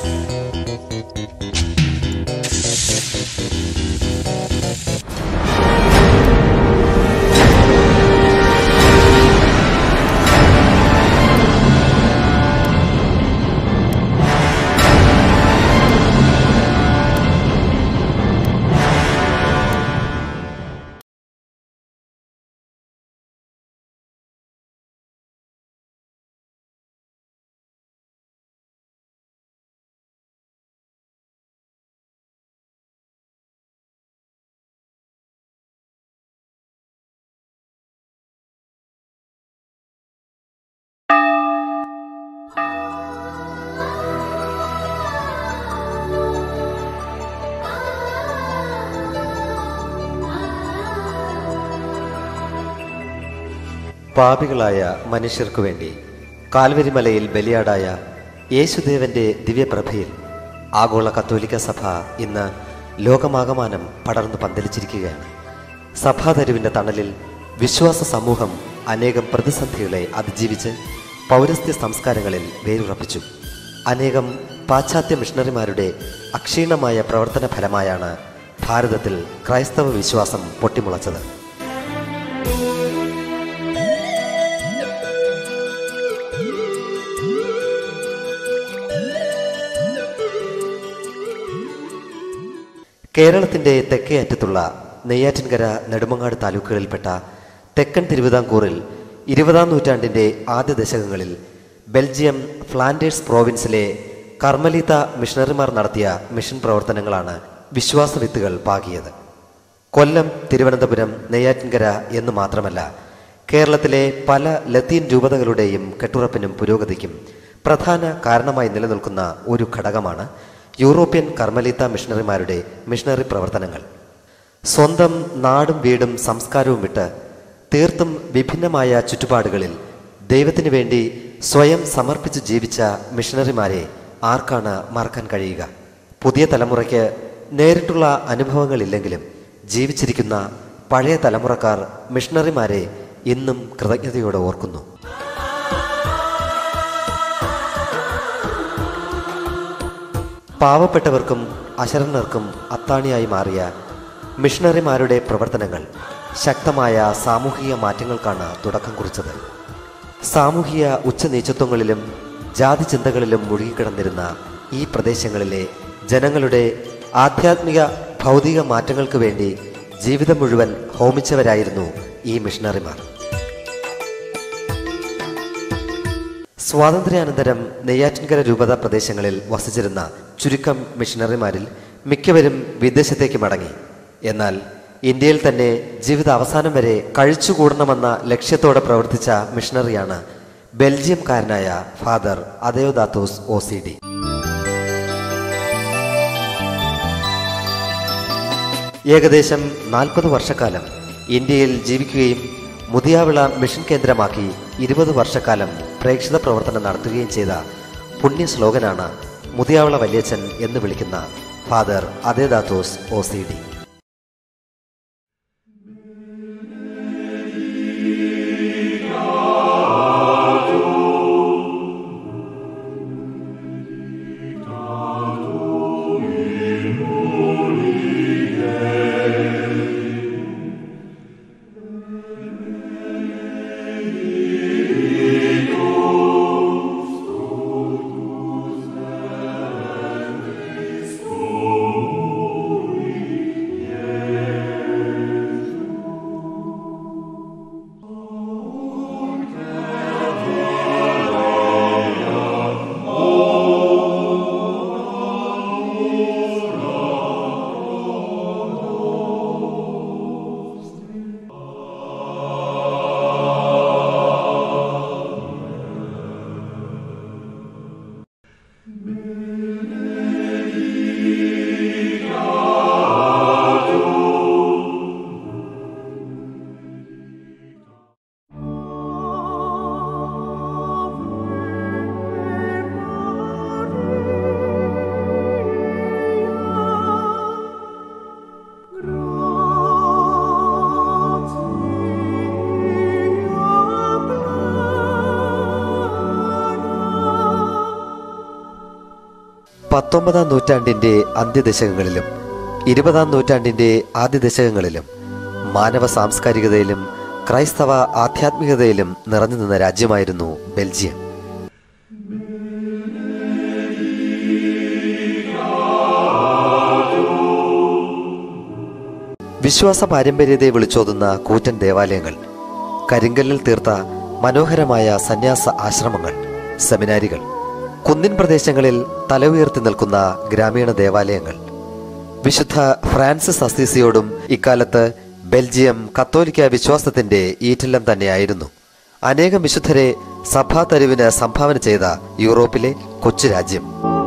പാപികളായ മനുഷ്യർക്കു വേണ്ടി കാൽവരിമലയിൽ ബലിയാടായ യേശുദേവന്റെ ദിവ്യപ്രഭയിൽ ആഗോള കത്തോലിക്ക സഭ ഇന്ന് ലോകമാകമാനം പടർന്നു പന്തലിച്ചിരിക്കുകയാണ് സഭാതരുവിന്റെ തണലിൽ വിശ്വാസ സമൂഹം അനേകം പ്രതിസന്ധികളെ അതിജീവിച്ച് പൗരസ്ത്യ സംസ്കാരങ്ങളിൽ വേരുറപ്പിച്ചു അനേകം പാശ്ചാത്യ മിഷണറിമാരുടെ അക്ഷീണമായ പ്രവർത്തന ഫലമായാണ് ഭാരതത്തിൽ ക്രൈസ്തവ വിശ്വാസം പൊട്ടിമുളച്ചത് കേരളത്തിന്റെ തെക്കേ അറ്റത്തുള്ള നെയ്യാറ്റിൻകര നെടുമങ്ങാട് താലൂക്കുകളിൽപ്പെട്ട തെക്കൻ തിരുവിതാംകൂറിൽ ഇരുപതാം നൂറ്റാണ്ടിന്റെ ആദ്യ ദശകങ്ങളിൽ ബെൽജിയം ഫ്ലാൻഡേഴ്സ് പ്രോവിൻസിലെ കർമ്മലീത്ത മിഷണറിമാർ നടത്തിയ മിഷൻ പ്രവർത്തനങ്ങളാണ് വിശ്വാസ വിത്തുകൾ പാകിയത് കൊല്ലം തിരുവനന്തപുരം നെയ്യാറ്റിൻകര എന്ന് മാത്രമല്ല കേരളത്തിലെ പല ലത്തീൻ രൂപതകളുടെയും കെട്ടുറപ്പിനും പുരോഗതിക്കും പ്രധാന കാരണമായി നിലനിൽക്കുന്ന ഒരു ഘടകമാണ് യൂറോപ്യൻ കർമ്മലീത്ത മിഷണറിമാരുടെ മിഷണറി പ്രവർത്തനങ്ങൾ സ്വന്തം നാടും വീടും സംസ്കാരവും വിട്ട് തീർത്തും വിഭിന്നമായ ചുറ്റുപാടുകളിൽ ദൈവത്തിനു വേണ്ടി സ്വയം സമർപ്പിച്ച് ജീവിച്ച മിഷണറിമാരെ ആർക്കാണ് മറക്കാൻ കഴിയുക പുതിയ തലമുറയ്ക്ക് നേരിട്ടുള്ള അനുഭവങ്ങളില്ലെങ്കിലും ജീവിച്ചിരിക്കുന്ന പഴയ തലമുറക്കാർ മിഷണറിമാരെ ഇന്നും കൃതജ്ഞതയോടെ ഓർക്കുന്നു പാവപ്പെട്ടവർക്കും അശരണർക്കും അത്താണിയായി മാറിയ മിഷണറിമാരുടെ പ്രവർത്തനങ്ങൾ ശക്തമായ സാമൂഹിക മാറ്റങ്ങൾക്കാണ് തുടക്കം കുറിച്ചത് സാമൂഹിക ഉച്ചനീചത്വങ്ങളിലും ജാതി ചിന്തകളിലും മുഴുകിക്കിടന്നിരുന്ന ഈ പ്രദേശങ്ങളിലെ ജനങ്ങളുടെ ആധ്യാത്മിക ഭൗതിക മാറ്റങ്ങൾക്ക് വേണ്ടി ജീവിതം മുഴുവൻ ഹോമിച്ചവരായിരുന്നു ഈ മിഷണറിമാർ സ്വാതന്ത്ര്യാനന്തരം നെയ്യാറ്റിൻകര രൂപത പ്രദേശങ്ങളിൽ വസിച്ചിരുന്ന ചുരുക്കം മിഷണറിമാരിൽ മിക്കവരും വിദേശത്തേക്ക് മടങ്ങി എന്നാൽ ഇന്ത്യയിൽ തന്നെ ജീവിത അവസാനം വരെ കഴിച്ചുകൂടണമെന്ന ലക്ഷ്യത്തോടെ പ്രവർത്തിച്ച മിഷണറിയാണ് ബെൽജിയംകാരനായ father Adeodatus O C D ഏകദേശം നാൽപ്പത് വർഷക്കാലം ഇന്ത്യയിൽ ജീവിക്കുകയും മുതിയാവിള മിഷൻ കേന്ദ്രമാക്കി ഇരുപത് വർഷക്കാലം പ്രേക്ഷിത പ്രവർത്തനം നടത്തുകയും ചെയ്ത പുണ്യ ശ്ലോകനാണ് മുതിയാവിള വല്യച്ഛൻ എന്ന് വിളിക്കുന്ന father Adeodatus O C D പത്തൊമ്പതാം നൂറ്റാണ്ടിന്റെ അന്ത്യദശകങ്ങളിലും ഇരുപതാം നൂറ്റാണ്ടിന്റെ ആദ്യ ദശകങ്ങളിലും മാനവ സാംസ്കാരികതയിലും ക്രൈസ്തവ ആധ്യാത്മികതയിലും നിറഞ്ഞു നിന്ന രാജ്യമായിരുന്നു ബെൽജിയം വിശ്വാസ പാരമ്പര്യത്തെ വിളിച്ചോതുന്ന കൂറ്റൻ ദേവാലയങ്ങൾ കരിങ്കല്ലിൽ തീർത്ത മനോഹരമായ സന്യാസ ആശ്രമങ്ങൾ സെമിനാരികൾ കുന്നിൻ പ്രദേശങ്ങളിൽ തല ഉയർത്തി നിൽക്കുന്ന ഗ്രാമീണ ദേവാലയങ്ങൾ വിശുദ്ധ ഫ്രാൻസിസ് അസീസിയോടും ഇക്കാലത്ത് ബെൽജിയം കത്തോലിക്ക വിശ്വാസത്തിന്റെ ഈറ്റില്ലം തന്നെയായിരുന്നു അനേകം വിശുദ്ധരെ സഭാ തരുവിന് സംഭാവന ചെയ്ത യൂറോപ്പിലെ കൊച്ചു രാജ്യം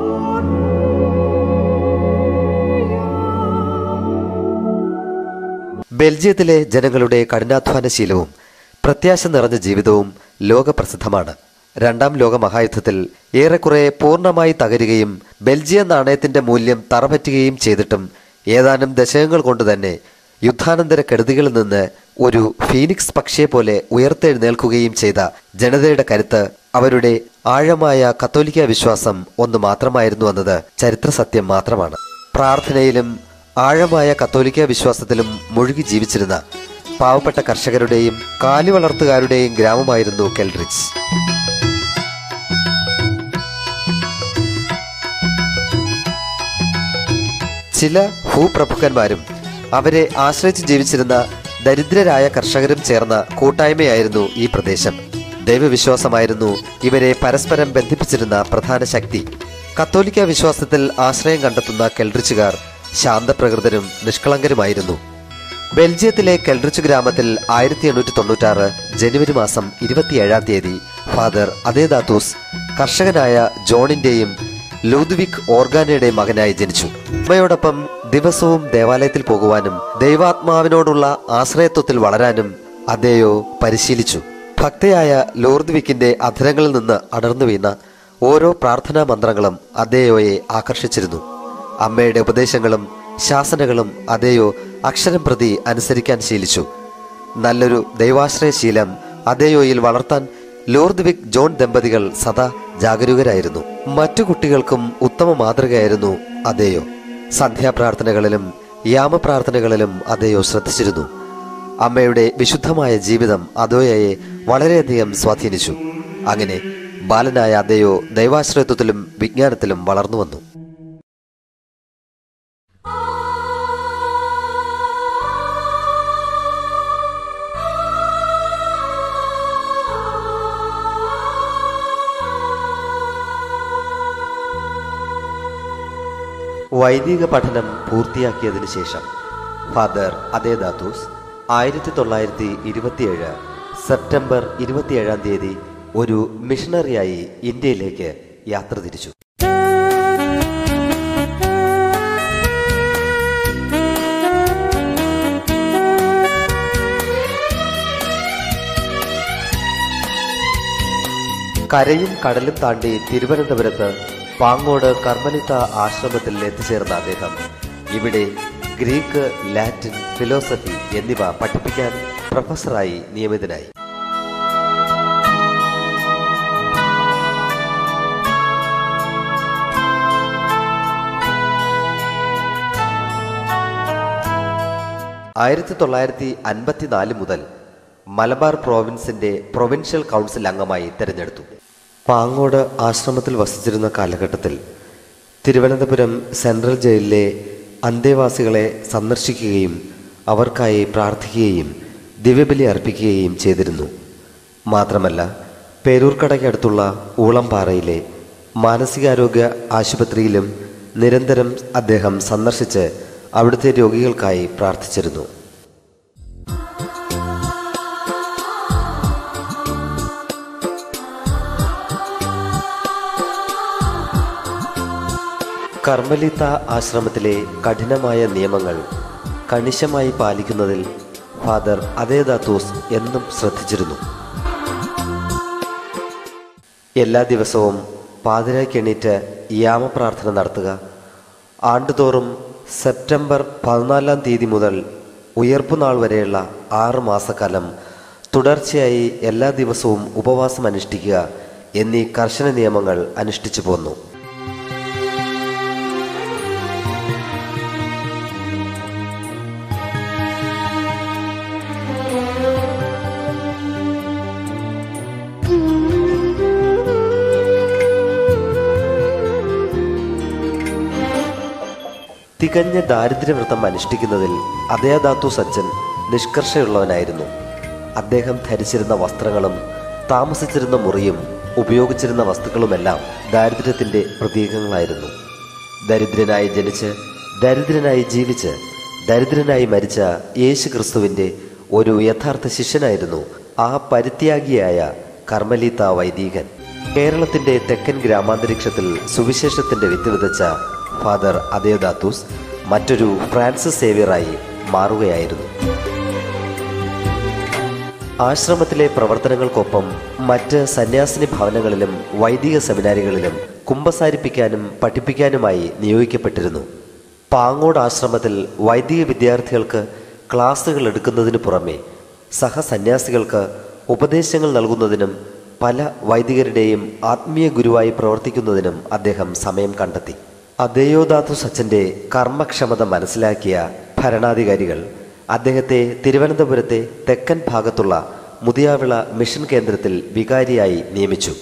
ബെൽജിയത്തിലെ ജനങ്ങളുടെ കഠിനാധ്വാനശീലവും പ്രത്യാശ നിറഞ്ഞ ജീവിതവും ലോകപ്രസിദ്ധമാണ് രണ്ടാം ലോക മഹായുദ്ധത്തിൽ ഏറെക്കുറെ പൂർണ്ണമായി തകരുകയും ബെൽജിയം നാണയത്തിന്റെ മൂല്യം തറപറ്റുകയും ചെയ്തിട്ടും ഏതാനും ദശകങ്ങൾ കൊണ്ട് തന്നെ യുദ്ധാനന്തര കെടുതികളിൽ നിന്ന് ഒരു ഫീനിക്സ് പക്ഷിയെ പോലെ ഉയർത്തെഴുന്നേൽക്കുകയും ചെയ്ത ജനതയുടെ കരുത്ത് അവരുടെ ആഴമായ കത്തോലിക്ക വിശ്വാസം ഒന്ന് മാത്രമായിരുന്നു എന്നത് ചരിത്ര സത്യം മാത്രമാണ് പ്രാർത്ഥനയിലും ആഴമായ കത്തോലിക്ക വിശ്വാസത്തിലും മുഴുകി ജീവിച്ചിരുന്ന പാവപ്പെട്ട കർഷകരുടെയും കാലി വളർത്തുകാരുടെയും ഗ്രാമമായിരുന്നു കെൽറിച്ച് ചില ഭൂപ്രഭുക്കന്മാരും അവരെ ആശ്രയിച്ച് ജീവിച്ചിരുന്ന ദരിദ്രരായ കർഷകരും ചേർന്ന കൂട്ടായ്മയായിരുന്നു ഈ പ്രദേശം ദൈവവിശ്വാസമായിരുന്നു ഇവരെ പരസ്പരം ബന്ധിപ്പിച്ചിരുന്ന പ്രധാന ശക്തി കത്തോലിക്ക വിശ്വാസത്തിൽ ആശ്രയം കണ്ടെത്തുന്ന കെൽറിച്ചുകാർ ശാന്തപ്രകൃതരും നിഷ്കളങ്കരുമായിരുന്നു ബെൽജിയത്തിലെ കെൽറിച്ച് ഗ്രാമത്തിൽ ആയിരത്തി എണ്ണൂറ്റി തൊണ്ണൂറ്റാറ് ജനുവരി മാസം ഇരുപത്തിയേഴാം തീയതി ഫാദർ അതേദാത്തൂസ് കർഷകനായ ജോണിന്റെയും ലൂദ്വിക് ഓർഗാനയുടെയും മകനായി ജനിച്ചു അമ്മയോടൊപ്പം ദിവസവും ദേവാലയത്തിൽ പോകുവാനും ദൈവാത്മാവിനോടുള്ള ആശ്രയത്വത്തിൽ വളരാനും അദ്ദേഹോ പരിശീലിച്ചു ഭക്തയായ ലോർദ്വിക്കിന്റെ അധരങ്ങളിൽ നിന്ന് അടർന്നു വീണ ഓരോ പ്രാർത്ഥനാ മന്ത്രങ്ങളും അദ്ദേഹോയെ ആകർഷിച്ചിരുന്നു അമ്മയുടെ ഉപദേശങ്ങളും ശാസനകളും അതേയോ അക്ഷരം പ്രതി അനുസരിക്കാൻ ശീലിച്ചു നല്ലൊരു ദൈവാശ്രയശീലം അതേയോയിൽ വളർത്താൻ ലോർദ്വിക് ജോൺ ദമ്പതികൾ സദാ ജാഗരൂകരായിരുന്നു മറ്റു കുട്ടികൾക്കും ഉത്തമ മാതൃകയായിരുന്നു അതേയോ സന്ധ്യാപ്രാർത്ഥനകളിലും യാമപ്രാർത്ഥനകളിലും അതേയോ ശ്രദ്ധിച്ചിരുന്നു അമ്മയുടെ വിശുദ്ധമായ ജീവിതം അതോയയെ വളരെയധികം സ്വാധീനിച്ചു അങ്ങനെ ബാലനായ അതേയോ ദൈവാശ്രയത്വത്തിലും വിജ്ഞാനത്തിലും വളർന്നു വന്നു വൈദിക പഠനം പൂർത്തിയാക്കിയതിനു ശേഷം ഫാദർ അതേദാത്തൂസ് ആയിരത്തി തൊള്ളായിരത്തി ഇരുപത്തിയേഴ് സെപ്റ്റംബർ ഇരുപത്തിയേഴാം തീയതി ഒരു മിഷണറിയായി ഇന്ത്യയിലേക്ക് യാത്ര തിരിച്ചു കരയും കടലും താണ്ടി തിരുവനന്തപുരത്ത് പാങ്ങോട് കർമ്മലിത്ത ആശ്രമത്തിൽ എത്തിച്ചേർന്ന അദ്ദേഹം ഇവിടെ ഗ്രീക്ക് ലാറ്റിൻ ഫിലോസഫി എന്നിവ പഠിപ്പിക്കാൻ പ്രൊഫസറായി നിയമിതനായി ആയിരത്തി തൊള്ളായിരത്തി അൻപത്തിനാല് മുതൽ മലബാർ പ്രോവിൻസിന്റെ പ്രൊവിൻഷ്യൽ കൗൺസിൽ അംഗമായി തെരഞ്ഞെടുത്തു പാങ്ങോട് ആശ്രമത്തിൽ വസിച്ചിരുന്ന കാലഘട്ടത്തിൽ തിരുവനന്തപുരം സെൻട്രൽ ജയിലിലെ അന്തേവാസികളെ സന്ദർശിക്കുകയും അവർക്കായി പ്രാർത്ഥിക്കുകയും ദിവ്യബലി അർപ്പിക്കുകയും ചെയ്തിരുന്നു മാത്രമല്ല പേരൂർക്കടയ്ക്കടുത്തുള്ള ഊളംപാറയിലെ മാനസികാരോഗ്യ ആശുപത്രിയിലും നിരന്തരം അദ്ദേഹം സന്ദർശിച്ച് അവിടുത്തെ രോഗികൾക്കായി പ്രാർത്ഥിച്ചിരുന്നു കർമ്മലിത്ത ആശ്രമത്തിലെ കഠിനമായ നിയമങ്ങൾ കണിശമായി പാലിക്കുന്നതിൽ ഫാദർ അതേദാത്തൂസ് എന്നും ശ്രദ്ധിച്ചിരുന്നു എല്ലാ ദിവസവും പാതിരായ്ക്കെണീറ്റ് യാമപ്രാർത്ഥന നടത്തുക ആണ്ടുതോറും സെപ്റ്റംബർ പതിനാലാം തീയതി മുതൽ ഉയർപ്പുനാൾ വരെയുള്ള ആറ് മാസക്കാലം തുടർച്ചയായി എല്ലാ ദിവസവും ഉപവാസം അനുഷ്ഠിക്കുക എന്നീ കർശന നിയമങ്ങൾ അനുഷ്ഠിച്ചു പോന്നു തികഞ്ഞ ദാരിദ്ര്യവ്രതം അനുഷ്ഠിക്കുന്നതിൽ അദയധാതു സജ്ജൻ നിഷ്കർഷയുള്ളവനായിരുന്നു അദ്ദേഹം ധരിച്ചിരുന്ന വസ്ത്രങ്ങളും താമസിച്ചിരുന്ന മുറിയും ഉപയോഗിച്ചിരുന്ന വസ്തുക്കളുമെല്ലാം ദാരിദ്ര്യത്തിൻ്റെ പ്രതീകങ്ങളായിരുന്നു ദരിദ്രനായി ജനിച്ച് ദരിദ്രനായി ജീവിച്ച് ദരിദ്രനായി മരിച്ച യേശു ക്രിസ്തുവിൻ്റെ ഒരു യഥാർത്ഥ ശിഷ്യനായിരുന്നു ആ പരിത്യാഗിയായ കർമ്മലീത്ത വൈദികൻ കേരളത്തിന്റെ തെക്കൻ ഗ്രാമാന്തരീക്ഷത്തിൽ സുവിശേഷത്തിന്റെ വിത്ത് വിതച്ച ഫാദർ അദേദാത്തൂസ് മറ്റൊരു ഫ്രാൻസിസ് സേവിയറായി മാറുകയായിരുന്നു ആശ്രമത്തിലെ പ്രവർത്തനങ്ങൾക്കൊപ്പം മറ്റ് സന്യാസിനി ഭവനങ്ങളിലും വൈദിക സെമിനാരികളിലും കുമ്പസാരിപ്പിക്കാനും പഠിപ്പിക്കാനുമായി നിയോഗിക്കപ്പെട്ടിരുന്നു പാങ്ങോട് ആശ്രമത്തിൽ വൈദിക വിദ്യാർത്ഥികൾക്ക് ക്ലാസുകൾ എടുക്കുന്നതിന് പുറമെ സഹസന്യാസികൾക്ക് ഉപദേശങ്ങൾ നൽകുന്നതിനും പല വൈദികരുടെയും ആത്മീയ ഗുരുവായി പ്രവർത്തിക്കുന്നതിനും അദ്ദേഹം സമയം കണ്ടെത്തി അദേയോദാതു സച്ചന്റെ കർമ്മക്ഷമത മനസ്സിലാക്കിയ ഭരണാധികാരികൾ അദ്ദേഹത്തെ തിരുവനന്തപുരത്തെ തെക്കൻ ഭാഗത്തുള്ള മുതിയാവിള മിഷൻ കേന്ദ്രത്തിൽ വികാരിയായി നിയമിച്ചു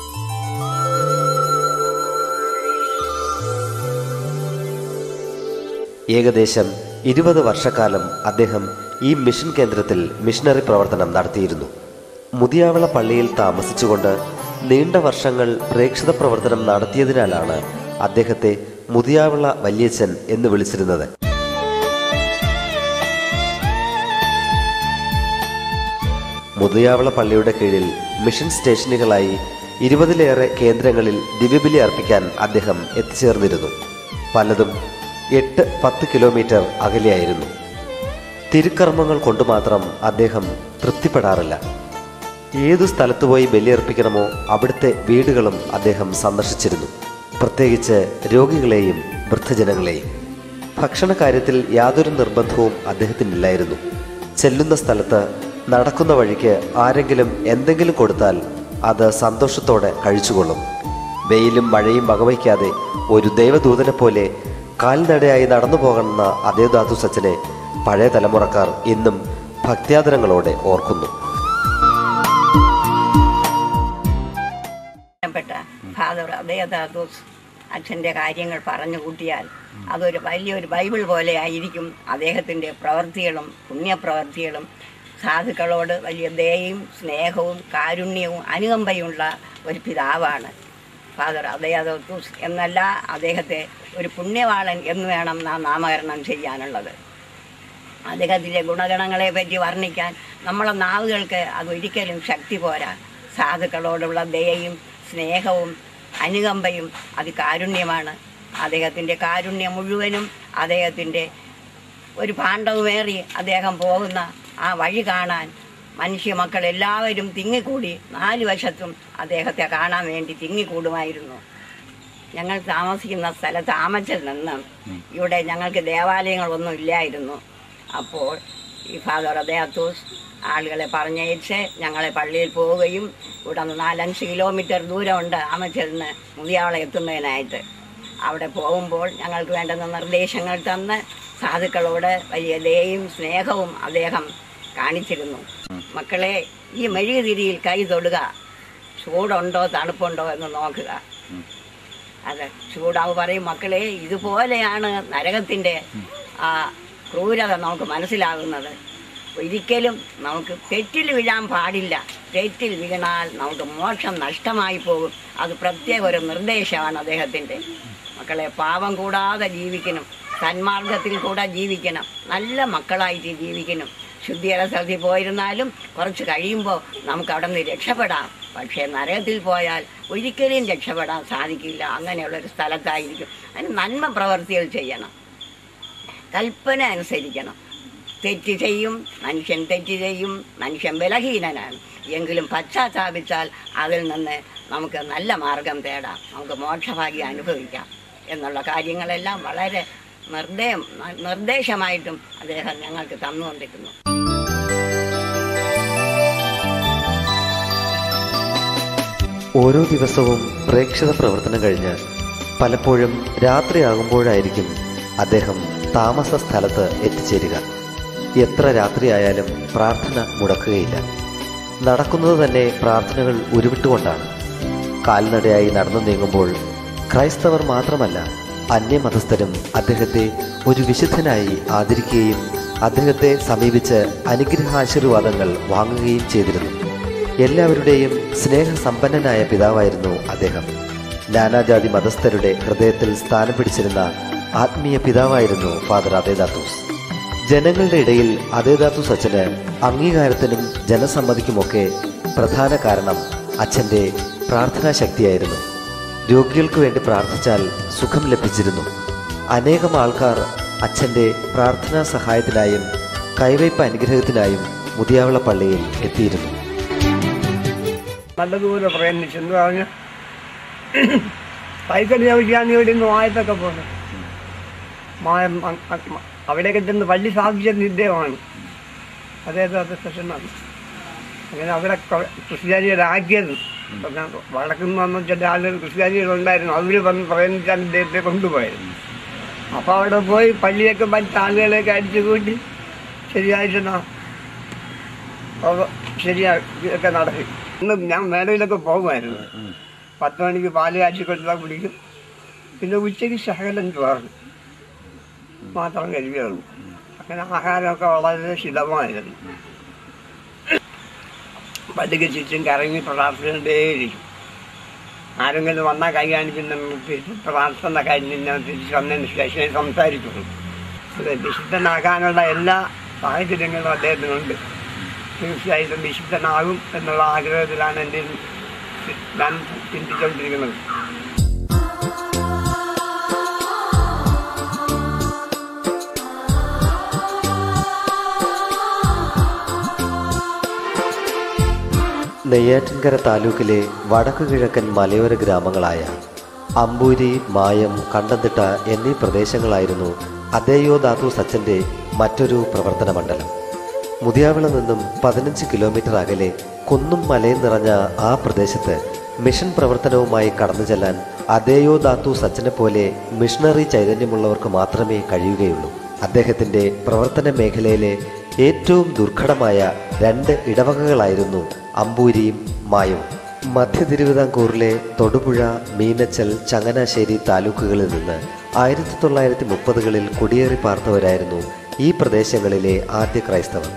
ഏകദേശം ഇരുപത് വർഷക്കാലം അദ്ദേഹം ഈ മിഷൻ കേന്ദ്രത്തിൽ മിഷണറി പ്രവർത്തനം നടത്തിയിരുന്നു മുതിയാവിള പള്ളിയിൽ താമസിച്ചുകൊണ്ട് നീണ്ട വർഷങ്ങൾ പ്രേക്ഷിത പ്രവർത്തനം നടത്തിയതിനാലാണ് അദ്ദേഹത്തെ മുതിയാവിള വല്യച്ഛൻ എന്ന് വിളിച്ചിരുന്നത് മുതിയാവിള പള്ളിയുടെ കീഴിൽ മിഷൻ സ്റ്റേഷനുകളായി ഇരുപതിലേറെ കേന്ദ്രങ്ങളിൽ ദിവ്യബലി അർപ്പിക്കാൻ അദ്ദേഹം എത്തിച്ചേർന്നിരുന്നു പലതും എട്ട് പത്ത് കിലോമീറ്റർ അകലെയായിരുന്നു തിരുക്കർമ്മങ്ങൾ കൊണ്ട് മാത്രം അദ്ദേഹം തൃപ്തിപ്പെടാറില്ല ഏതു സ്ഥലത്ത് പോയി ബലിയർപ്പിക്കണമോ അവിടുത്തെ വീടുകളും അദ്ദേഹം സന്ദർശിച്ചിരുന്നു പ്രത്യേകിച്ച് രോഗികളെയും വൃദ്ധജനങ്ങളെയും ഭക്ഷണ കാര്യത്തിൽ യാതൊരു നിർബന്ധവും അദ്ദേഹത്തിനില്ലായിരുന്നു ചെല്ലുന്ന സ്ഥലത്ത് നടക്കുന്ന വഴിക്ക് ആരെങ്കിലും എന്തെങ്കിലും കൊടുത്താൽ അത് സന്തോഷത്തോടെ കഴിച്ചുകൊള്ളും വെയിലും മഴയും വകവയ്ക്കാതെ ഒരു ദൈവദൂതനെ പോലെ കാൽനടയായി നടന്നു പോകണമെന്ന അതേ ധാതു സച്ചനെ പഴയ തലമുറക്കാർ ഇന്നും ഭക്ത്യാദരങ്ങളോടെ ഓർക്കുന്നു ബഹുമാനപ്പെട്ട ഫാദർ അദ്ദേഹദാദോസ് അച്ഛൻ്റെ കാര്യങ്ങൾ പറഞ്ഞു കൂട്ടിയാൽ അതൊരു വലിയൊരു ബൈബിൾ പോലെ ആയിരിക്കും അദ്ദേഹത്തിൻ്റെ പ്രവൃത്തികളും പുണ്യപ്രവൃത്തികളും സാധുക്കളോട് വലിയ ദയയും സ്നേഹവും കാരുണ്യവും അനുകമ്പയുമുള്ള ഒരു പിതാവാണ് ഫാദർ അദ്ദേഹദോസ് എന്നല്ല അദ്ദേഹത്തെ ഒരു പുണ്യവാളൻ എന്ന് വേണം നാം നാമകരണം ചെയ്യാനുള്ളത് അദ്ദേഹത്തിൻ്റെ ഗുണഗണങ്ങളെ പറ്റി വർണ്ണിക്കാൻ നമ്മളെ നാവുകൾക്ക് അതൊരിക്കലും ശക്തി പോരാ സാധുക്കളോടുള്ള ദയയും സ്നേഹവും അനുകമ്പയും അത് കാരുണ്യമാണ് അദ്ദേഹത്തിൻ്റെ കാരുണ്യം മുഴുവനും അദ്ദേഹത്തിൻ്റെ ഒരു പാണ്ഡവുമേറി അദ്ദേഹം പോകുന്ന ആ വഴി കാണാൻ മനുഷ്യ മക്കൾ എല്ലാവരും തിങ്ങിക്കൂടി നാല് വശത്തും അദ്ദേഹത്തെ കാണാൻ വേണ്ടി തിങ്ങിക്കൂടുമായിരുന്നു ഞങ്ങൾ താമസിക്കുന്ന സ്ഥലത്ത് ആമച്ചൽ നിന്ന് ഇവിടെ ഞങ്ങൾക്ക് ദേവാലയങ്ങളൊന്നും ഇല്ലായിരുന്നു അപ്പോൾ ഈ ഫാദർ അദ്ദേഹത്തൂസ് ആളുകളെ പറഞ്ഞയച്ച് ഞങ്ങളെ പള്ളിയിൽ പോവുകയും ഇവിടെ നിന്ന് നാലഞ്ച് കിലോമീറ്റർ ദൂരമുണ്ട് ആമച്ചലിന് മുതിയാവളെ എത്തുന്നതിനായിട്ട് അവിടെ പോകുമ്പോൾ ഞങ്ങൾക്ക് വേണ്ടുന്ന നിർദ്ദേശങ്ങൾ തന്ന് സാധുക്കളോട് വലിയ ദയയും സ്നേഹവും അദ്ദേഹം കാണിച്ചിരുന്നു മക്കളെ ഈ മെഴുകുതിരിയിൽ കൈ തൊടുക ചൂടുണ്ടോ തണുപ്പുണ്ടോ എന്ന് നോക്കുക അതെ ചൂടാവ് പറയും മക്കളെ ഇതുപോലെയാണ് നരകത്തിൻ്റെ ആ ക്രൂരത നമുക്ക് മനസ്സിലാകുന്നത് ഒരിക്കലും നമുക്ക് തെറ്റിൽ വീഴാൻ പാടില്ല തെറ്റിൽ വീണാൽ നമുക്ക് മോക്ഷം നഷ്ടമായി പോകും അത് പ്രത്യേക ഒരു നിർദ്ദേശമാണ് അദ്ദേഹത്തിൻ്റെ മക്കളെ പാപം കൂടാതെ ജീവിക്കണം സന്മാർഗത്തിൽ കൂടെ ജീവിക്കണം നല്ല മക്കളായിട്ട് ജീവിക്കണം ശുദ്ധിയുടെ സ്ഥലത്തിൽ പോയിരുന്നാലും കുറച്ച് കഴിയുമ്പോൾ നമുക്ക് അവിടെ നിന്ന് രക്ഷപ്പെടാം പക്ഷേ നരകത്തിൽ പോയാൽ ഒരിക്കലും രക്ഷപ്പെടാൻ സാധിക്കില്ല അങ്ങനെയുള്ളൊരു സ്ഥലത്തായിരിക്കും അതിന് നന്മ പ്രവർത്തികൾ ചെയ്യണം കൽപ്പന അനുസരിക്കണം തെറ്റ് ചെയ്യും മനുഷ്യൻ തെറ്റ് ചെയ്യും മനുഷ്യൻ ബലഹീനനാണ് എങ്കിലും പശ്ചാത്താപിച്ചാൽ അതിൽ നിന്ന് നമുക്ക് നല്ല മാർഗം തേടാം നമുക്ക് മോക്ഷഭാഗ്യം അനുഭവിക്കാം എന്നുള്ള കാര്യങ്ങളെല്ലാം വളരെ നിർദ്ദയം നിർദ്ദേശമായിട്ടും അദ്ദേഹം ഞങ്ങൾക്ക് തന്നുകൊണ്ടിരിക്കുന്നു ഓരോ ദിവസവും പ്രേക്ഷിത പ്രവർത്തനം കഴിഞ്ഞ് പലപ്പോഴും രാത്രിയാകുമ്പോഴായിരിക്കും അദ്ദേഹം താമസ സ്ഥലത്ത് എത്തിച്ചേരുക എത്ര രാത്രിയായാലും പ്രാർത്ഥന മുടക്കുകയില്ല നടക്കുന്നത് തന്നെ പ്രാർത്ഥനകൾ ഉരുവിട്ടുകൊണ്ടാണ് കാൽനടയായി നടന്നു നീങ്ങുമ്പോൾ ക്രൈസ്തവർ മാത്രമല്ല അന്യമതസ്ഥരും അദ്ദേഹത്തെ ഒരു വിശുദ്ധനായി ആദരിക്കുകയും അദ്ദേഹത്തെ സമീപിച്ച് അനുഗ്രഹാശീർവാദങ്ങൾ വാങ്ങുകയും ചെയ്തിരുന്നു എല്ലാവരുടെയും സ്നേഹസമ്പന്നനായ പിതാവായിരുന്നു അദ്ദേഹം നാനാജാതി മതസ്ഥരുടെ ഹൃദയത്തിൽ സ്ഥാനം പിടിച്ചിരുന്ന ആത്മീയ പിതാവായിരുന്നു ഫാദർ അതേദാത്തൂസ് ജനങ്ങളുടെ ഇടയിൽ അതേദാത്തൂസ് അച്ഛന് അംഗീകാരത്തിനും ജനസമ്മതിക്കുമൊക്കെ പ്രധാന കാരണം അച്ഛൻ്റെ പ്രാർത്ഥനാ ശക്തിയായിരുന്നു രോഗികൾക്ക് വേണ്ടി പ്രാർത്ഥിച്ചാൽ സുഖം ലഭിച്ചിരുന്നു അനേകം ആൾക്കാർ അച്ഛൻ്റെ പ്രാർത്ഥനാ സഹായത്തിനായും കൈവയ്പ് അനുഗ്രഹത്തിനായും മുതിയാവള പള്ളിയിൽ എത്തിയിരുന്നു നല്ലതുപോലെ പ്രയത്നിച്ചെന്ന് പറഞ്ഞ് സൈക്കിൾ ചവിട്ടിയാണ് ഇവിടെ നിന്ന് മായത്തൊക്കെ പോകുന്നത് മായം അ- അ- അവിടെയൊക്കെ ചെന്ന് പള്ളി സ്ഥാപിച്ചത് ഇദ്ദേഹമാണ് അദ്ദേഹത്തെ അത് സെഷനാണ് അങ്ങനെ അവിടെ കൊ- ക്രിസ്ത്യാനികളാക്കിയത് പിന്നെ വടക്കുന്ന വന്ന ചില ആളുകൾ ക്രിസ്ത്യാനികളുണ്ടായിരുന്നു അവർ വന്ന് പ്രയത്നിച്ചാണ് ഇദ്ദേഹത്തെ കൊണ്ടുപോയത് അപ്പോൾ അവിടെ പോയി പള്ളിയൊക്കെ മറ്റ് ആളുകളെയൊക്കെ അടിച്ചു കൂട്ടി ശരിയായിട്ട് ന- അത് ശരിയാ ഒക്കെ നടക്കും ഇന്ന് ഞാൻ മേളയിലൊക്കെ പോകുമായിരുന്നു പത്ത് മണിക്ക് പാല് കാച്ചി കൊടുത്താൽ കുടിക്കും പിന്നെ ഉച്ചയ്ക്ക് ശകലം ചോറ് മാത്രം കഴിക്കുകയുള്ളൂ അങ്ങനെ ആഹാരമൊക്കെ വളരെ ശിഥമായിരുന്നു പതുക്കെ ചുറ്റും കറങ്ങി പ്രാർത്ഥനയുണ്ടേയിരിക്കും ആരെങ്കിലും വന്നാൽ കൈ കാണിക്കുന്ന നിർത്തിയിട്ട് പ്രാർത്ഥന കഴിഞ്ഞ് ഞാൻ തിരിച്ച് വന്നതിന് ശേഷം സംസാരിക്കുള്ളൂ അത് വിശുദ്ധനാകാനുള്ള എല്ലാ സാഹചര്യങ്ങളും അദ്ദേഹത്തിനുണ്ട് തീർച്ചയായിട്ടും വിശുദ്ധനാകും എന്നുള്ള ആഗ്രഹത്തിലാണ് എൻ്റെ ഞാൻ ചിന്തിച്ചുകൊണ്ടിരിക്കുന്നത് നെയ്യാറ്റിൻകര താലൂക്കിലെ വടക്കു കിഴക്കൻ മലയോര ഗ്രാമങ്ങളായ അമ്പൂരി മായം കണ്ടംതിട്ട എന്നീ പ്രദേശങ്ങളായിരുന്നു അദേയോ ധാതു സച്ചന്റെ മറ്റൊരു പ്രവർത്തന മണ്ഡലം മുതിയാവിള നിന്നും പതിനഞ്ച് കിലോമീറ്റർ അകലെ കുന്നും മലയും നിറഞ്ഞ ആ പ്രദേശത്ത് മിഷൻ പ്രവർത്തനവുമായി കടന്നു ചെല്ലാൻ അദേയോ ധാതു സച്ചനെ പോലെ മിഷണറി ചൈതന്യമുള്ളവർക്ക് മാത്രമേ കഴിയുകയുള്ളൂ അദ്ദേഹത്തിന്റെ പ്രവർത്തന മേഖലയിലെ ഏറ്റവും ദുർഘടമായ രണ്ട് ഇടവകകളായിരുന്നു അമ്പൂരിയും മായവും മധ്യ തിരുവിതാംകൂറിലെ തൊടുപുഴ മീനച്ചൽ ചങ്ങനാശ്ശേരി താലൂക്കുകളിൽ നിന്ന് ആയിരത്തി തൊള്ളായിരത്തി മുപ്പതുകളിൽ കുടിയേറി പാർത്തവരായിരുന്നു ഈ പ്രദേശങ്ങളിലെ ആദ്യ ക്രൈസ്തവർ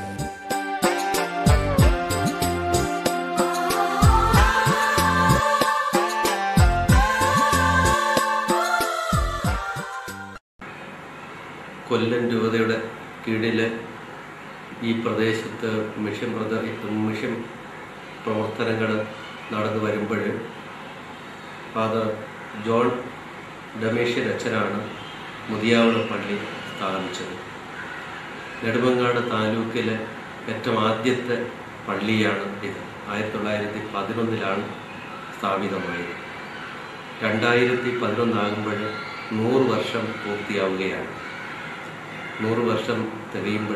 കൊല്ലം രൂപതയുടെ കീഴിൽ ഈ പ്രദേശത്ത് മിഷൻ പ്രദ മിഷൻ പ്രവർത്തനങ്ങൾ നടന്നു വരുമ്പോൾ ഫാദർ ജോൺ ഡമേഷ്യൻ അച്ഛനാണ് മുതിയാവള പള്ളി സ്ഥാപിച്ചത് നെടുമങ്ങാട് താലൂക്കിലെ ഏറ്റവും ആദ്യത്തെ പള്ളിയാണ് ഇത് ആയിരത്തി തൊള്ളായിരത്തി പതിനൊന്നിലാണ് സ്ഥാപിതമായത് രണ്ടായിരത്തി പതിനൊന്നാകുമ്പോൾ നൂറ് വർഷം പൂർത്തിയാവുകയാണ് നൂറ് വർഷം തികയുമ്പോൾ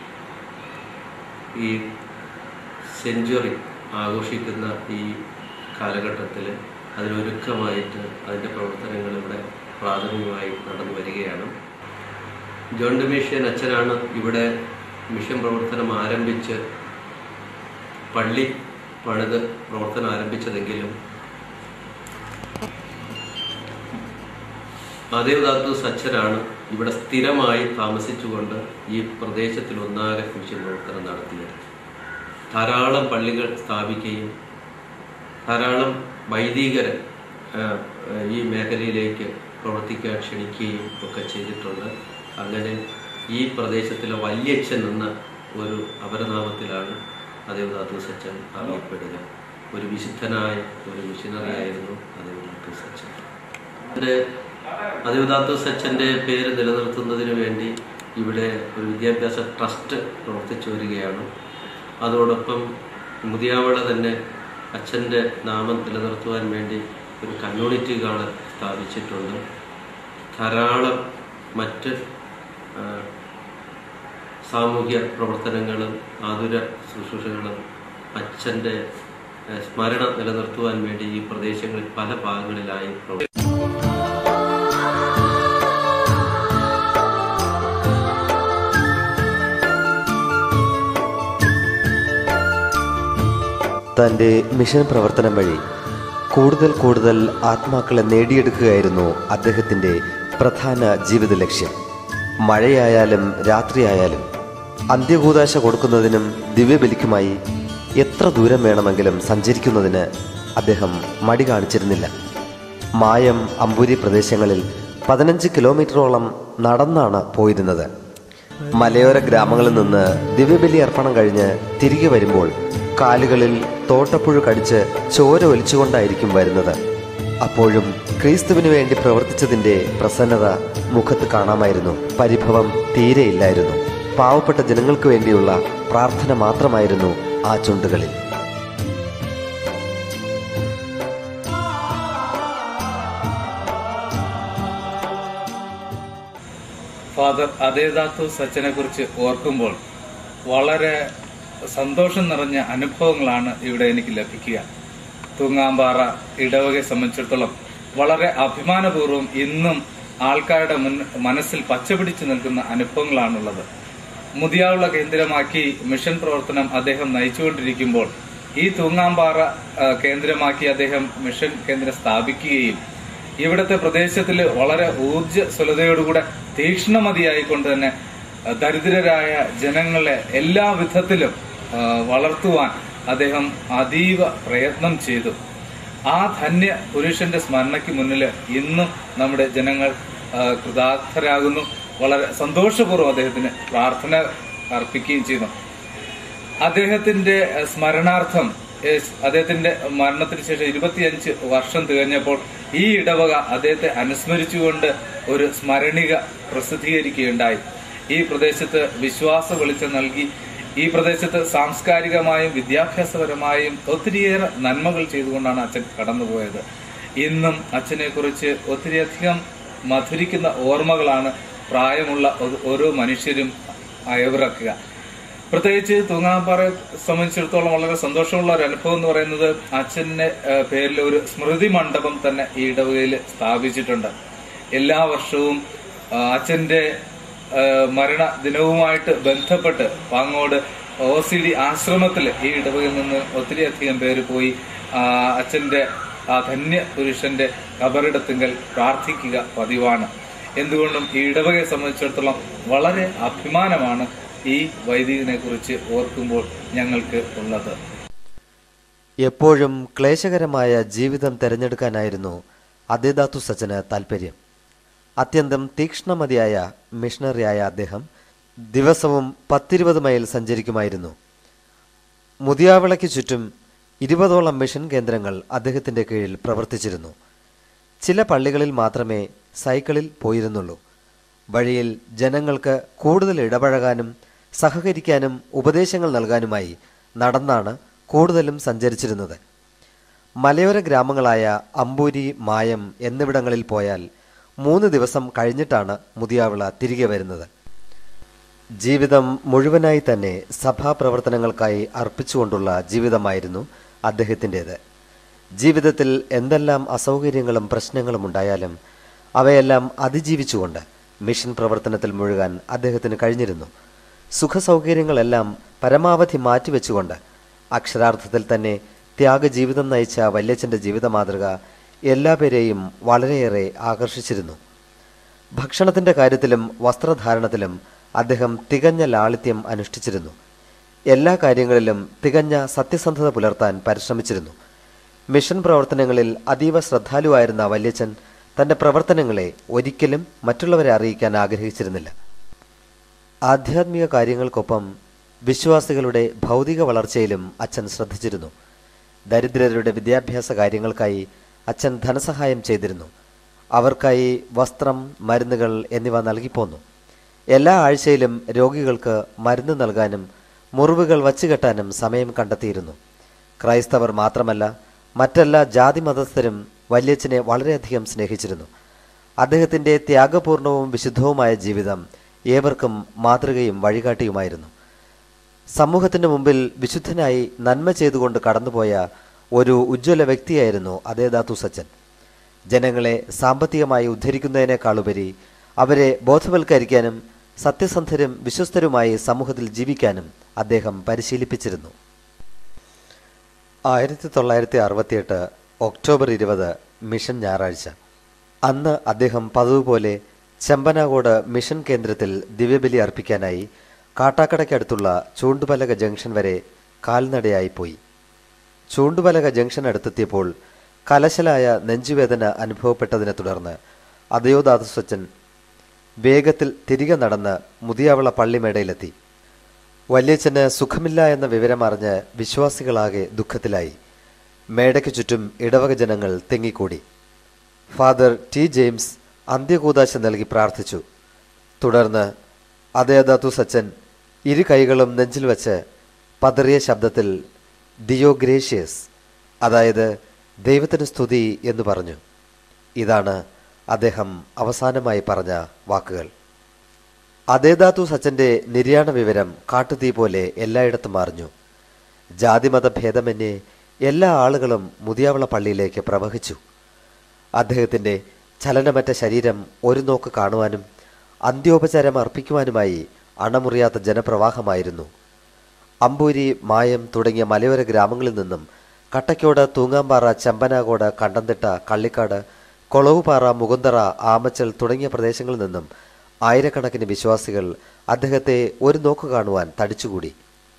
ഈ സെഞ്ചുറി ആഘോഷിക്കുന്ന ഈ കാലഘട്ടത്തിൽ അതിനൊരുക്കമായിട്ട് അതിൻ്റെ പ്രവർത്തനങ്ങൾ ഇവിടെ പ്രാഥമികമായി നടന്നു വരികയാണ് ജോൺ ഡൊമീഷ്യൻ അച്ഛനാണ് ഇവിടെ മിഷൻ പ്രവർത്തനം ആരംഭിച്ച് പള്ളി പണിത് പ്രവർത്തനം ആരംഭിച്ചതെങ്കിലും ആദേവദാത്തൂസ് അച്ഛനാണ് ഇവിടെ സ്ഥിരമായി താമസിച്ചുകൊണ്ട് ഈ പ്രദേശത്തിൽ ഒന്നാകെ മിഷൻ പ്രവർത്തനം നടത്തിയത് ധാരാളം പള്ളികൾ സ്ഥാപിക്കുകയും ധാരാളം വൈദികരെ ആ, ആ, ഈ മേഖലയിലേക്ക് പ്രവർത്തിക്കാൻ ക്ഷണിക്കുകയും ഒക്കെ ചെയ്തിട്ടുണ്ട് അങ്ങനെ ഈ പ്രദേശത്തിലെ വല്യച്ഛൻ എന്ന ഒരു അപരനാമത്തിലാണ് ദേവദാത്തൂസ് അച്ഛൻ അറിയപ്പെടുക ഒരു വിശുദ്ധനായ ഒരു മിഷനറി ആയിരുന്നു ദേവദാത്തൂസ് അച്ഛൻ ഇവിടെ ദേവദാത്തൂസ് അച്ഛൻ്റെ പേര് നിലനിർത്തുന്നതിന് വേണ്ടി ഇവിടെ ഒരു വിദ്യാഭ്യാസ ട്രസ്റ്റ് പ്രവർത്തിച്ചു വരികയാണ് അതോടൊപ്പം മുതിയാവള തന്നെ അച്ഛൻ്റെ നാമം നിലനിർത്തുവാൻ വേണ്ടി ഒരു കമ്മ്യൂണിറ്റി ഗാർഡ് സ്ഥാപിച്ചിട്ടുണ്ട് ധാരാളം മറ്റ് ആ, സാമൂഹ്യ പ്രവർത്തനങ്ങളും ആതുര ശുശ്രൂഷകളും അച്ഛൻ്റെ ആ, സ്മരണ നിലനിർത്തുവാൻ വേണ്ടി ഈ പ്രദേശങ്ങളിൽ പല ഭാഗങ്ങളിലായി പ്രവർത്തി തൻ്റെ മിഷൻ പ്രവർത്തനം വഴി കൂടുതൽ കൂടുതൽ ആത്മാക്കളെ നേടിയെടുക്കുകയായിരുന്നു അദ്ദേഹത്തിൻ്റെ പ്രധാന ജീവിത ലക്ഷ്യം മഴയായാലും രാത്രിയായാലും അന്ത്യകൂതാശ കൊടുക്കുന്നതിനും ദിവ്യബലിക്കുമായി എത്ര ദൂരം വേണമെങ്കിലും സഞ്ചരിക്കുന്നതിന് അദ്ദേഹം മടി കാണിച്ചിരുന്നില്ല മായം അമ്പൂരി പ്രദേശങ്ങളിൽ പതിനഞ്ച് കിലോമീറ്ററോളം നടന്നാണ് പോയിരുന്നത് മലയോര ഗ്രാമങ്ങളിൽ നിന്ന് ദിവ്യബലി അർപ്പണം കഴിഞ്ഞ് തിരികെ വരുമ്പോൾ കാലുകളിൽ തോട്ടപ്പുഴു കടിച്ച് ചോര ഒലിച്ചുകൊണ്ടായിരിക്കും വരുന്നത് അപ്പോഴും ക്രിസ്തുവിന് വേണ്ടി പ്രവർത്തിച്ചതിന്റെ പ്രസന്നത മുഖത്ത് കാണാമായിരുന്നു പരിഭവം തീരെയില്ലായിരുന്നു പാവപ്പെട്ട ജനങ്ങൾക്ക് വേണ്ടിയുള്ള പ്രാർത്ഥന മാത്രമായിരുന്നു ആ ചുണ്ടുകളിൽ ഫാദർ അതേദാത്തു സച്ചനെ കുറിച്ച് ഓർക്കുമ്പോൾ വളരെ സന്തോഷം നിറഞ്ഞ അനുഭവങ്ങളാണ് ഇവിടെ എനിക്ക് ലഭിക്കുക തൂങ്ങാമ്പാറ ഇടവകയെ സംബന്ധിച്ചിടത്തോളം വളരെ അഭിമാനപൂർവ്വം ഇന്നും ആൾക്കാരുടെ മുൻ മനസ്സിൽ പച്ചപിടിച്ചു നിൽക്കുന്ന അനുഭവങ്ങളാണുള്ളത് മുതിയാവുള്ള കേന്ദ്രമാക്കി മിഷൻ പ്രവർത്തനം അദ്ദേഹം നയിച്ചുകൊണ്ടിരിക്കുമ്പോൾ ഈ തൂങ്ങാമ്പാറ ആ, കേന്ദ്രമാക്കി അദ്ദേഹം മിഷൻ കേന്ദ്രം സ്ഥാപിക്കുകയും ഇവിടുത്തെ പ്രദേശത്തിൽ വളരെ ഊർജ്ജസ്വലതയോടുകൂടെ തീക്ഷ്ണമതിയായിക്കൊണ്ട് തന്നെ അഹ് ദരിദ്രരായ ജനങ്ങളെ എല്ലാ വിധത്തിലും ആഹ് വളർത്തുവാൻ അദ്ദേഹം അതീവ പ്രയത്നം ചെയ്തു ആ ധന്യ പുരുഷന്റെ സ്മരണയ്ക്ക് മുന്നിൽ ഇന്നും നമ്മുടെ ജനങ്ങൾ ആഹ് കൃതാർത്ഥരാകുന്നു വളരെ സന്തോഷപൂർവ്വം അദ്ദേഹത്തിന് പ്രാർത്ഥന അർപ്പിക്കുകയും ചെയ്യുന്നു അദ്ദേഹത്തിന്റെ ഏഹ്, സ്മരണാർത്ഥം ഏഹ്, അദ്ദേഹത്തിന്റെ മരണത്തിന് ശേഷം ഇരുപത്തിയഞ്ച് വർഷം തികഞ്ഞപ്പോൾ ഈ ഇടവക അദ്ദേഹത്തെ അനുസ്മരിച്ചുകൊണ്ട് ഒരു സ്മരണിക പ്രസിദ്ധീകരിക്കുകയുണ്ടായി ഈ പ്രദേശത്ത് വിശ്വാസ വെളിച്ചം നൽകി ഈ പ്രദേശത്ത് സാംസ്കാരികമായും വിദ്യാഭ്യാസപരമായും ഒത്തിരിയേറെ നന്മകൾ ചെയ്തുകൊണ്ടാണ് അച്ഛൻ കടന്നുപോയത് ഇന്നും അച്ഛനെ കുറിച്ച് ഒത്തിരിയധികം മധുരിക്കുന്ന ഓർമ്മകളാണ് പ്രായമുള്ള ഓ- ഓരോ മനുഷ്യരും അയവിറക്കുക പ്രത്യേകിച്ച് തൂങ്ങാപ്പാറയെ സംബന്ധിച്ചിടത്തോളം വളരെ സന്തോഷമുള്ള ഒരു അനുഭവം എന്ന് പറയുന്നത് അച്ഛന്റെ ഏഹ്, പേരിൽ ഒരു സ്മൃതി മണ്ഡപം തന്നെ ഈ ഇടവകയിൽ സ്ഥാപിച്ചിട്ടുണ്ട് എല്ലാ വർഷവും ആ, അച്ഛന്റെ ഏഹ്, മരണ ദിനവുമായിട്ട് ബന്ധപ്പെട്ട് പാങ്ങോട് ഒ സി ഡി ആശ്രമത്തിൽ ഈ ഇടവകയിൽ നിന്ന് ഒത്തിരിയധികം പേര് പോയി ആ, അച്ഛന്റെ ആ ധന്യ പുരുഷന്റെ കബറിടത്തിങ്കൽ പ്രാർത്ഥിക്കുക പതിവാണ് എന്തുകൊണ്ടും ഈ ഇടവകയെ സംബന്ധിച്ചിടത്തോളം വളരെ അഭിമാനമാണ് ഈ വൈദികനെ കുറിച്ച് ഓർക്കുമ്പോൾ ഞങ്ങൾക്ക് ഉള്ളത് എപ്പോഴും ക്ലേശകരമായ ജീവിതം തിരഞ്ഞെടുക്കാനായിരുന്നു അതേദാത്തു സച്ചന് താൽപ്പര്യം അത്യന്തം തീക്ഷ്ണമതിയായ മിഷണറിയായ അദ്ദേഹം ദിവസവും പത്തിരുപത് മൈൽ സഞ്ചരിക്കുമായിരുന്നു മുതിയാവിളയ്ക്ക് ചുറ്റും ഇരുപതോളം മിഷൻ കേന്ദ്രങ്ങൾ അദ്ദേഹത്തിന്റെ കീഴിൽ പ്രവർത്തിച്ചിരുന്നു ചില പള്ളികളിൽ മാത്രമേ സൈക്കിളിൽ പോയിരുന്നുള്ളൂ വഴിയിൽ ജനങ്ങൾക്ക് കൂടുതൽ ഇടപഴകാനും സഹകരിക്കാനും ഉപദേശങ്ങൾ നൽകാനുമായി നടന്നാണ് കൂടുതലും സഞ്ചരിച്ചിരുന്നത് മലയോര ഗ്രാമങ്ങളായ അമ്പൂരി മായം എന്നിവിടങ്ങളിൽ പോയാൽ മൂന്ന് ദിവസം കഴിഞ്ഞിട്ടാണ് മുതിയാവിള തിരികെ വരുന്നത് ജീവിതം മുഴുവനായി തന്നെ സഭാപ്രവർത്തനങ്ങൾക്കായി അർപ്പിച്ചുകൊണ്ടുള്ള ജീവിതമായിരുന്നു അദ്ദേഹത്തിൻ്റെത് ജീവിതത്തിൽ എന്തെല്ലാം അസൗകര്യങ്ങളും പ്രശ്നങ്ങളും ഉണ്ടായാലും അവയെല്ലാം അതിജീവിച്ചുകൊണ്ട് മിഷൻ പ്രവർത്തനത്തിൽ മുഴുകാൻ അദ്ദേഹത്തിന് കഴിഞ്ഞിരുന്നു സുഖസൗകര്യങ്ങളെല്ലാം പരമാവധി മാറ്റിവെച്ചുകൊണ്ട് അക്ഷരാർത്ഥത്തിൽ തന്നെ ത്യാഗജീവിതം നയിച്ച വല്യച്ഛൻ്റെ ജീവിത മാതൃക എല്ലാപേരെയും വളരെയേറെ ആകർഷിച്ചിരുന്നു ഭക്ഷണത്തിന്റെ കാര്യത്തിലും വസ്ത്രധാരണത്തിലും അദ്ദേഹം തികഞ്ഞ ലാളിത്യം അനുഷ്ഠിച്ചിരുന്നു എല്ലാ കാര്യങ്ങളിലും തികഞ്ഞ സത്യസന്ധത പുലർത്താൻ പരിശ്രമിച്ചിരുന്നു മിഷൻ പ്രവർത്തനങ്ങളിൽ അതീവ ശ്രദ്ധാലുവായിരുന്ന വല്യച്ഛൻ തന്റെ പ്രവർത്തനങ്ങളെ ഒരിക്കലും മറ്റുള്ളവരെ അറിയിക്കാൻ ആഗ്രഹിച്ചിരുന്നില്ല ആധ്യാത്മിക കാര്യങ്ങൾക്കൊപ്പം വിശ്വാസികളുടെ ഭൗതിക വളർച്ചയിലും അച്ഛൻ ശ്രദ്ധിച്ചിരുന്നു ദരിദ്രരുടെ വിദ്യാഭ്യാസ കാര്യങ്ങൾക്കായി അച്ഛൻ ധനസഹായം ചെയ്തിരുന്നു അവർക്കായി വസ്ത്രം മരുന്നുകൾ എന്നിവ നൽകിപ്പോന്നു എല്ലാ ആഴ്ചയിലും രോഗികൾക്ക് മരുന്ന് നൽകാനും മുറിവുകൾ വച്ചുകെട്ടാനും സമയം കണ്ടെത്തിയിരുന്നു ക്രൈസ്തവർ മാത്രമല്ല മറ്റെല്ലാ ജാതി മതസ്ഥരും വല്യച്ഛനെ വളരെയധികം സ്നേഹിച്ചിരുന്നു അദ്ദേഹത്തിന്റെ ത്യാഗപൂർണവും വിശുദ്ധവുമായ ജീവിതം ഏവർക്കും മാതൃകയും വഴികാട്ടിയുമായിരുന്നു സമൂഹത്തിന്റെ മുമ്പിൽ വിശുദ്ധനായി നന്മ ചെയ്തുകൊണ്ട് കടന്നുപോയ ഒരു ഉജ്ജ്വല വ്യക്തിയായിരുന്നു അതേദാത്തു സച്ചൻ ജനങ്ങളെ സാമ്പത്തികമായി ഉദ്ധരിക്കുന്നതിനേക്കാളുപരി അവരെ ബോധവൽക്കരിക്കാനും സത്യസന്ധരും വിശ്വസ്തരുമായി സമൂഹത്തിൽ ജീവിക്കാനും അദ്ദേഹം പരിശീലിപ്പിച്ചിരുന്നു ആയിരത്തി തൊള്ളായിരത്തി അറുപത്തിയെട്ട് ഒക്ടോബർ ഇരുപത് മിഷൻ ഞായറാഴ്ച അന്ന് അദ്ദേഹം പതിവ് പോലെ ചെമ്പനാകോട് മിഷൻ കേന്ദ്രത്തിൽ ദിവ്യബലി അർപ്പിക്കാനായി കാട്ടാക്കടയ്ക്കടുത്തുള്ള ചൂണ്ടുപലക ജംഗ്ഷൻ വരെ കാൽനടയായി പോയി ചൂണ്ടുപലക ജംഗ്ഷൻ അടുത്തെത്തിയപ്പോൾ കലശലായ നെഞ്ചുവേദന അനുഭവപ്പെട്ടതിനെ തുടർന്ന് അതയോദാസച്ചൻ വേഗത്തിൽ തിരികെ നടന്ന് മുതിയാവള പള്ളിമേടയിലെത്തി വല്യച്ഛന് സുഖമില്ല എന്ന വിവരമറിഞ്ഞ് വിശ്വാസികളാകെ ദുഃഖത്തിലായി മേടയ്ക്ക് ചുറ്റും ഇടവക ജനങ്ങൾ തിങ്ങിക്കൂടി ഫാദർ ടി ജെയിംസ് അന്ത്യകൂതാശ നൽകി പ്രാർത്ഥിച്ചു തുടർന്ന് അതേദാത്തു സച്ചൻ ഇരു കൈകളും നെഞ്ചിൽ വച്ച് പതറിയ ശബ്ദത്തിൽ ദിയോ ഗ്രേഷ്യസ് അതായത് ദൈവത്തിന് സ്തുതി എന്ന് പറഞ്ഞു ഇതാണ് അദ്ദേഹം അവസാനമായി പറഞ്ഞ വാക്കുകൾ അതേദാത്തു സച്ചന്റെ നിര്യാണ വിവരം കാട്ടുതീ പോലെ എല്ലായിടത്തും അറിഞ്ഞു ജാതിമത ഭേദമന്യേ എല്ലാ ആളുകളും മുതിയാവള പള്ളിയിലേക്ക് പ്രവഹിച്ചു അദ്ദേഹത്തിന്റെ ചലനമറ്റ ശരീരം ഒരു നോക്ക് കാണുവാനും അന്ത്യോപചാരം അർപ്പിക്കുവാനുമായി അണമുറിയാത്ത ജനപ്രവാഹമായിരുന്നു അമ്പൂരി മായം തുടങ്ങിയ മലയോര ഗ്രാമങ്ങളിൽ നിന്നും കട്ടക്കോട് തൂങ്ങാമ്പാറ ചെമ്പനാകോട് കണ്ടംതിട്ട കള്ളിക്കാട് കൊളവുപാറ മുകുന്തറ ആമച്ചൽ തുടങ്ങിയ പ്രദേശങ്ങളിൽ നിന്നും ആയിരക്കണക്കിന് വിശ്വാസികൾ അദ്ദേഹത്തെ ഒരു നോക്ക് കാണുവാൻ തടിച്ചുകൂടി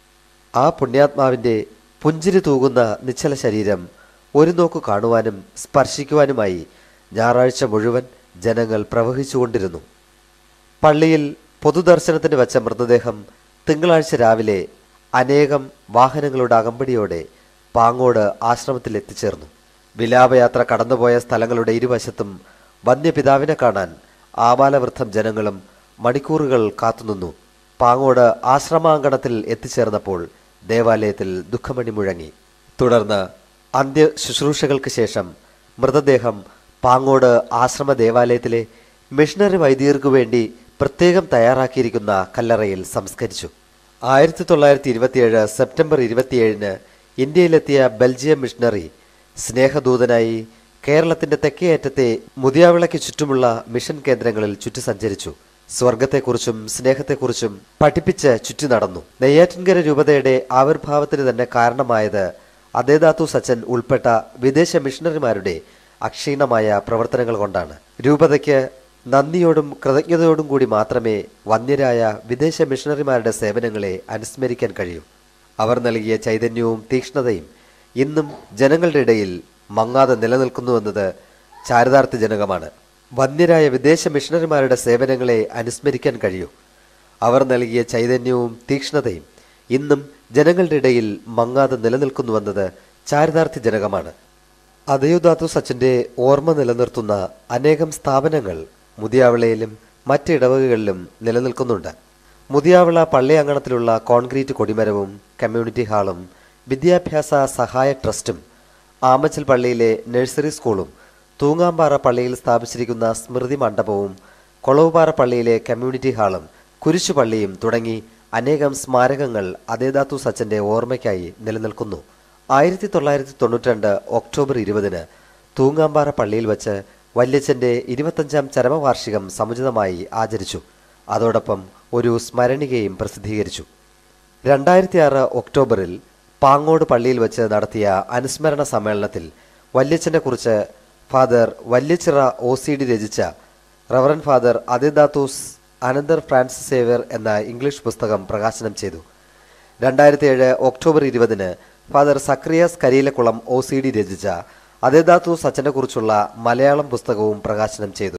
ആ പുണ്യാത്മാവിന്റെ പുഞ്ചിരി തൂകുന്ന നിശ്ചല ശരീരം ഒരു നോക്ക് കാണുവാനും സ്പർശിക്കുവാനുമായി ഞായറാഴ്ച മുഴുവൻ ജനങ്ങൾ പ്രവഹിച്ചുകൊണ്ടിരുന്നു പള്ളിയിൽ പൊതുദർശനത്തിന് വച്ച മൃതദേഹം തിങ്കളാഴ്ച രാവിലെ അനേകം വാഹനങ്ങളുടെ അകമ്പടിയോടെ പാങ്ങോട് ആശ്രമത്തിൽ എത്തിച്ചേർന്നു വിലാപയാത്ര കടന്നുപോയ സ്ഥലങ്ങളുടെ ഇരുവശത്തും വന്യപിതാവിനെ കാണാൻ ആബാലവൃദ്ധം ജനങ്ങളും മണിക്കൂറുകൾ കാത്തുനിന്നു പാങ്ങോട് ആശ്രമാങ്കണത്തിൽ എത്തിച്ചേർന്നപ്പോൾ ദേവാലയത്തിൽ ദുഃഖമണി മുഴങ്ങി തുടർന്ന് അന്ത്യ ശുശ്രൂഷകൾക്ക് ശേഷം മൃതദേഹം പാങ്ങോട് ആശ്രമ ദേവാലയത്തിലെ മിഷണറി വൈദികർക്കു വേണ്ടി പ്രത്യേകം തയ്യാറാക്കിയിരിക്കുന്ന കല്ലറയിൽ സംസ്കരിച്ചു ആയിരത്തി തൊള്ളായിരത്തി ഇരുപത്തിയേഴ് സെപ്റ്റംബർ ഇരുപത്തിയേഴിന് ഇന്ത്യയിലെത്തിയ ബെൽജിയം മിഷണറി സ്നേഹദൂതനായി കേരളത്തിന്റെ തെക്കേ അറ്റത്തെ മുതിയാവിളയ്ക്ക് ചുറ്റുമുള്ള മിഷൻ കേന്ദ്രങ്ങളിൽ ചുറ്റി സഞ്ചരിച്ചു സ്വർഗത്തെക്കുറിച്ചും സ്നേഹത്തെക്കുറിച്ചും പഠിപ്പിച്ച് ചുറ്റി നടന്നു നെയ്യാറ്റിൻകര രൂപതയുടെ ആവിർഭാവത്തിന് തന്നെ കാരണമായത് അതേദാത്തു സച്ചൻ ഉൾപ്പെട്ട വിദേശ മിഷണറിമാരുടെ അക്ഷീണമായ പ്രവർത്തനങ്ങൾ കൊണ്ടാണ് രൂപതയ്ക്ക് നന്ദിയോടും കൃതജ്ഞതയോടും കൂടി മാത്രമേ വന്യരായ വിദേശ മിഷണറിമാരുടെ സേവനങ്ങളെ അനുസ്മരിക്കാൻ കഴിയൂ അവർ നൽകിയ ചൈതന്യവും തീക്ഷ്ണതയും ഇന്നും ജനങ്ങളുടെ ഇടയിൽ മങ്ങാതെ നിലനിൽക്കുന്നുവെന്നത് ചാരിതാർത്ഥ്യജനകമാണ് വന്യരായ വിദേശ മിഷണറിമാരുടെ സേവനങ്ങളെ അനുസ്മരിക്കാൻ കഴിയൂ അവർ നൽകിയ ചൈതന്യവും തീക്ഷ്ണതയും ഇന്നും ജനങ്ങളുടെ ഇടയിൽ മങ്ങാതെ നിലനിൽക്കുന്നുവെന്നത് ചാരിതാർത്ഥ്യജനകമാണ് അതയുദാത്തു സച്ചിന്റെ ഓർമ്മ നിലനിർത്തുന്ന അനേകം സ്ഥാപനങ്ങൾ മുതിയാവിളയിലും മറ്റ് ഇടവകകളിലും നിലനിൽക്കുന്നുണ്ട് മുതിയാവിള പള്ളി അങ്കണത്തിലുള്ള കോൺക്രീറ്റ് കൊടിമരവും കമ്മ്യൂണിറ്റി ഹാളും വിദ്യാഭ്യാസ സഹായ ട്രസ്റ്റും ആമച്ചൽ പള്ളിയിലെ നഴ്സറി സ്കൂളും തൂങ്ങാമ്പാറ പള്ളിയിൽ സ്ഥാപിച്ചിരിക്കുന്ന സ്മൃതി മണ്ഡപവും കൊളവുപാറ പള്ളിയിലെ കമ്മ്യൂണിറ്റി ഹാളും കുരിശുപള്ളിയും തുടങ്ങി അനേകം സ്മാരകങ്ങൾ അതേദാത്തു സച്ചന്റെ ഓർമ്മയ്ക്കായി നിലനിൽക്കുന്നു ആയിരത്തി തൊള്ളായിരത്തി തൊണ്ണൂറ്റിരണ്ട് ഒക്ടോബർ ഇരുപതിന് തൂങ്ങാമ്പാറ പള്ളിയിൽ വച്ച് വല്യച്ഛന്റെ ഇരുപത്തഞ്ചാം ചരമവാർഷികം സമുചിതമായി ആചരിച്ചു അതോടൊപ്പം ഒരു സ്മരണികയും പ്രസിദ്ധീകരിച്ചു രണ്ടായിരത്തി ആറ് ഒക്ടോബറിൽ പാങ്ങോട് പള്ളിയിൽ വെച്ച് നടത്തിയ അനുസ്മരണ സമ്മേളനത്തിൽ വല്യച്ഛനെ കുറിച്ച് father Valiyachira O C D രചിച്ച reverend father Adeodatus another Francis Xavier എന്ന ഇംഗ്ലീഷ് പുസ്തകം പ്രകാശനം ചെയ്തു രണ്ടായിരത്തി ഏഴ് ഒക്ടോബർ ഇരുപതിന് father Zacharias Kariyilakkulam O C D രചിച്ച അതേദാത്തു സച്ചനെ കുറിച്ചുള്ള മലയാളം പുസ്തകവും പ്രകാശനം ചെയ്തു